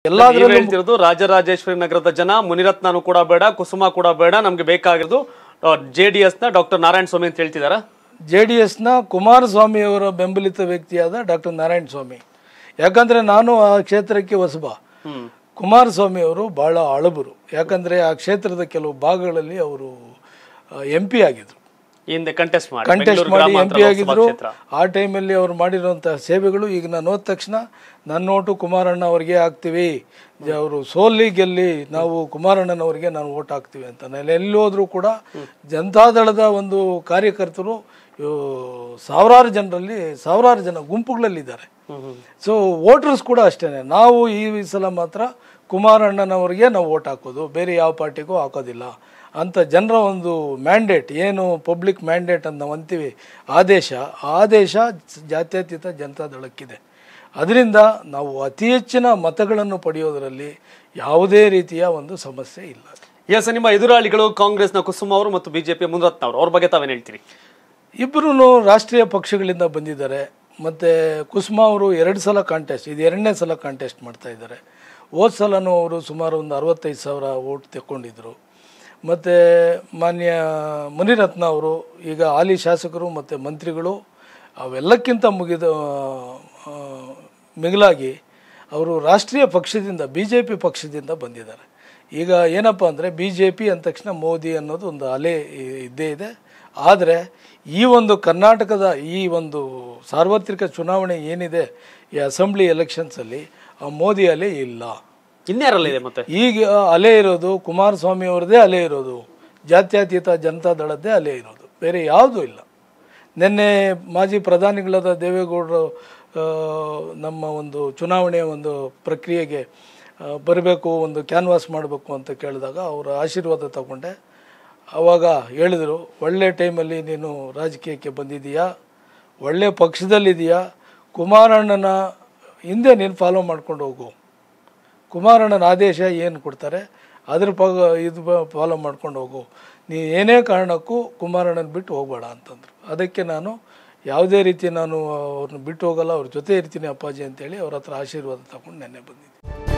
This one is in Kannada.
ಎಲ್ಲಾದ್ರಲ್ಲೂ ನೀವ್ ಹೇಳ್ತಿರೋದು ರಾಜರಾಜೇಶ್ವರಿ ನಗರದ ಜನ ಮುನಿರತ್ನನು ಕೂಡ ಬೇಡ ಕುಸುಮ ಕೂಡ ಬೇಡ ನಮ್ಗೆ ಬೇಕಾಗಿರೋದು ಜೆ ಡಿ ಎಸ್ ನ ಡಾಕ್ಟರ್ ನಾರಾಯಣ ಸ್ವಾಮಿ ಅಂತ ಹೇಳ್ತಿದಾರ ಜೆ ಡಿ ಎಸ್ನ ಕುಮಾರಸ್ವಾಮಿಯವರ ಬೆಂಬಲಿತ ವ್ಯಕ್ತಿಯಾದ ಡಾಕ್ಟರ್ ನಾರಾಯಣ ಸ್ವಾಮಿ ಯಾಕಂದರೆ ನಾನು ಆ ಕ್ಷೇತ್ರಕ್ಕೆ ಹೊಸಬ ಹ್ಮ್ ಕುಮಾರಸ್ವಾಮಿ ಅವರು ಭಾಳ ಅಳಬರು ಯಾಕಂದರೆ ಆ ಕ್ಷೇತ್ರದ ಕೆಲವು ಭಾಗಗಳಲ್ಲಿ ಅವರು ಎಂ ಪಿ ಆಗಿದ್ರು ಈ ಹಿಂದೆ ಕಂಟೆಸ್ಟ್ ಮಾಡಿ ಕಂಟೆಸ್ಟ್ ಬೆಂಗಳೂರು ಮಾಡಿ ಎಂ ಗ್ರಾಮಾಂತರ ಪಿ ಲೋಕಸಭಾ ಆಗಿದ್ರು ಕ್ಷೇತ್ರ. ಆ ಟೈಮಲ್ಲಿ ಅವ್ರು ಮಾಡಿರುವಂತಹ ಸೇವೆಗಳು ಈಗ ನಾನು ಹೋದ ತಕ್ಷಣ ನನ್ನ ಓಟು ಕುಮಾರಣ್ಣ ಅವ್ರಿಗೆ ಹಾಕ್ತೀವಿ ಅವರು ಸೋಲ್ಲಿ ಗೆಲ್ಲಿ ನಾವು ಕುಮಾರಣ್ಣನವರಿಗೆ ನಾವು ಓಟ್ ಹಾಕ್ತೀವಿ ಅಂತ ನಾನು ಎಲ್ಲಿ ಹೋದ್ರೂ ಕೂಡ ಜನತಾದಳದ ಒಂದು ಕಾರ್ಯಕರ್ತರು ಇವು ಸಾವಿರಾರು ಜನರಲ್ಲಿ ಸಾವಿರಾರು ಜನ ಗುಂಪುಗಳಲ್ಲಿದ್ದಾರೆ ಹ್ಮ್ ಹ್ಮ್. ಸೊ ವೋಟರ್ಸ್ ಕೂಡ ಅಷ್ಟೇ ನಾವು ಈ ಸಲ ಮಾತ್ರ ಕುಮಾರಣ್ಣನವರಿಗೆ ನಾವು ಓಟ್ ಹಾಕೋದು ಬೇರೆ ಯಾವ ಪಾರ್ಟಿಗೂ ಹಾಕೋದಿಲ್ಲ ಅಂತ ಜನರ ಒಂದು ಮ್ಯಾಂಡೇಟ್ ಏನು ಪಬ್ಲಿಕ್ ಮ್ಯಾಂಡೇಟ್ ಅಂತ ನಾವು ಅಂತೀವಿ ಆದೇಶ ಆ ಆದೇಶ ಜಾತ್ಯತೀತ ಜನತಾದಳಕ್ಕಿದೆ ಅದರಿಂದ ನಾವು ಅತಿ ಹೆಚ್ಚಿನ ಮತಗಳನ್ನು ಪಡೆಯೋದರಲ್ಲಿ ಯಾವುದೇ ರೀತಿಯ ಒಂದು ಸಮಸ್ಯೆ ಇಲ್ಲ ಎಸ್ ನಿಮ್ಮ ಎದುರಾಳಿಗಳು ಕಾಂಗ್ರೆಸ್ನ ಕುಸುಮ ಅವರು ಮತ್ತು ಬಿಜೆಪಿಯ ಮುನಿರತ್ನ ಅವರು ಅವ್ರ ಬಗ್ಗೆ ತಾವೇನ್ ಹೇಳ್ತೀರಿ ಇಬ್ಬರೂ ರಾಷ್ಟ್ರೀಯ ಪಕ್ಷಗಳಿಂದ ಬಂದಿದ್ದಾರೆ ಮತ್ತು ಕುಸುಮಾ ಅವರು ಎರಡು ಸಲ ಕಾಂಟೆಸ್ಟ್ ಇದು ಎರಡನೇ ಸಲ ಕಾಂಟೆಸ್ಟ್ ಮಾಡ್ತಾ ಇದ್ದಾರೆ ಹೋದ ಸಲನೂ ಅವರು ಸುಮಾರು ಒಂದು ಅರವತ್ತೈದು ಸಾವಿರ ಓಟ್ ತೆಕ್ಕೊಂಡಿದ್ರು ಮತ್ತು ಮಾನ್ಯ ಮುನಿರತ್ನ ಅವರು ಈಗ ಹಾಲಿ ಶಾಸಕರು ಮತ್ತು ಮಂತ್ರಿಗಳು ಅವೆಲ್ಲಕ್ಕಿಂತ ಮುಗಿದ ಆ, ಮಿಗಿಲಾಗಿ ಅವರು ರಾಷ್ಟ್ರೀಯ ಪಕ್ಷದಿಂದ ಬಿ ಜೆ ಪಿ ಪಕ್ಷದಿಂದ ಬಂದಿದ್ದಾರೆ ಈಗ ಏನಪ್ಪ ಅಂದರೆ ಬಿ ಜೆ ಪಿ ಅಂದ ತಕ್ಷಣ ಮೋದಿ ಅನ್ನೋದು ಒಂದು ಅಲೆ ಇ- ಇದ್ದೇ ಇದೆ ಆದರೆ ಈ ಒಂದು ಕರ್ನಾಟಕದ ಈ ಒಂದು ಸಾರ್ವತ್ರಿಕ ಚುನಾವಣೆ ಏನಿದೆ ಈ ಅಸೆಂಬ್ಲಿ ಎಲೆಕ್ಷನ್ಸಲ್ಲಿ ಆ ಮೋದಿ ಅಲೆ ಇಲ್ಲ ಇನ್ಯಾರಲ್ಲ ಇದೆ ಮತ್ತೆ ಈಗ ಅಲೆ ಇರೋದು ಕುಮಾರಸ್ವಾಮಿ ಅವ್ರದ್ದೇ ಅಲೆ ಇರೋದು ಜಾತ್ಯತೀತ ಜನತಾದಳದ್ದೇ ಅಲೆ ಇರೋದು ಬೇರೆ ಯಾವುದೂ ಇಲ್ಲ ನಿನ್ನೆ ಮಾಜಿ ಪ್ರಧಾನಿಗಳಾದ ದೇವೇಗೌಡರು ಆ, ನಮ್ಮ ಒಂದು ಚುನಾವಣೆಯ ಒಂದು ಪ್ರಕ್ರಿಯೆಗೆ ಬರಬೇಕು ಒಂದು ಕ್ಯಾನ್ವಾಸ್ ಮಾಡಬೇಕು ಅಂತ ಕೇಳಿದಾಗ ಅವರ ಆಶೀರ್ವಾದ ತಗೊಂಡೆ ಆವಾಗ ಹೇಳಿದರು ಒಳ್ಳೆ ಟೈಮಲ್ಲಿ ನೀನು ರಾಜಕೀಯಕ್ಕೆ ಬಂದಿದೀಯಾ ಒಳ್ಳೆ ಪಕ್ಷದಲ್ಲಿದೆಯಾ ಕುಮಾರಣ್ಣನ ಹಿಂದೆ ನೀನು ಫಾಲೋ ಮಾಡ್ಕೊಂಡು ಹೋಗು ಕುಮಾರಣ್ಣನ ಆದೇಶ ಏನು ಕೊಡ್ತಾರೆ ಅದ್ರ ಪಗ ಇದು ಫಾಲೋ ಮಾಡ್ಕೊಂಡು ಹೋಗು ನೀ ಏನೇ ಕಾರಣಕ್ಕೂ ಕುಮಾರಣ್ಣನ ಬಿಟ್ಟು ಹೋಗಬೇಡ ಅಂತಂದರು ಅದಕ್ಕೆ ನಾನು ಯಾವುದೇ ರೀತಿ ನಾನು ಅವ್ರನ್ನ ಬಿಟ್ಟು ಹೋಗಲ್ಲ ಅವ್ರ ಜೊತೆ ಇರ್ತೀನಿ ಅಪ್ಪಾಜಿ ಅಂತೇಳಿ ಅವ್ರ ಹತ್ರ ಆಶೀರ್ವಾದ ತಗೊಂಡು ನೆನ್ನೆ ಬಂದಿದ್ದೆ